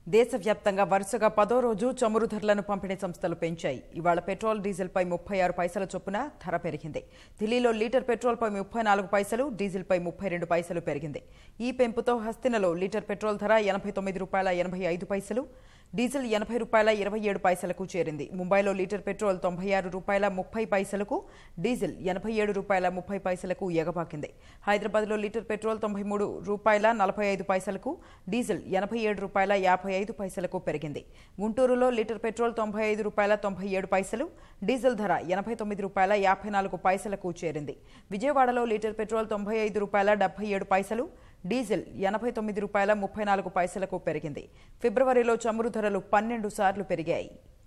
దేశవ్యాప్తంగా వరుసగా పదో రోజు చమురు ధరలను పంపిణీ సంస్థలు పెంచాయి ఇవాళ పెట్రోల్ డీజిల్పై ముప్పై ఆరు పైసల చొప్పున ధర పెరిగింది ఢిల్లీలో లీటర్ పెట్రోల్పై ముప్పై నాలుగు పైసలు డీజిల్పై ముప్పై రెండు పైసలు పెరిగింది ఈ పెంపుతో హస్తినలో లీటర్ పెట్రోల్ ధర ఎనభై తొమ్మిది రూపాయల ఎనభై ఐదు పైసలు డీజిల్ ఎనభై రూపాయల ఇరవై ఏడు పైసలకు చేరింది ముంబైలో లీటర్ పెట్రోల్ తొంభై ఆరు రూపాయల ముప్పై పైసలకు డీజిల్ ఎనభై ఏడు రూపాయల ముప్పై పైసలకు ఎగబాకింది హైదరాబాద్లో లీటర్ పెట్రోల్ తొంభై మూడు రూపాయల నలభై ఐదు పైసలకు డీజిల్ ఎనభై ఏడు రూపాయల యాభై ఐదు పైసలకు పెరిగింది గుంటూరులో లీటర్ పెట్రోల్ తొంభై ఐదు రూపాయల తొంభై ఏడు పైసలు డీజిల్ ధర ఎనభై తొమ్మిది రూపాయల యాభై నాలుగు పైసలకు చేరింది విజయవాడలో లీటర్ పెట్రోల్ తొంభై ఐదు రూపాయల డెబ్బై ఏడు పైసలు డీజిల్ ఎనభై తొమ్మిది రూపాయల ముప్పై నాలుగు పైసలకు పెరిగింది ఫిబ్రవరిలో చమురు ధరలు పన్నెండు సార్లు పెరిగాయి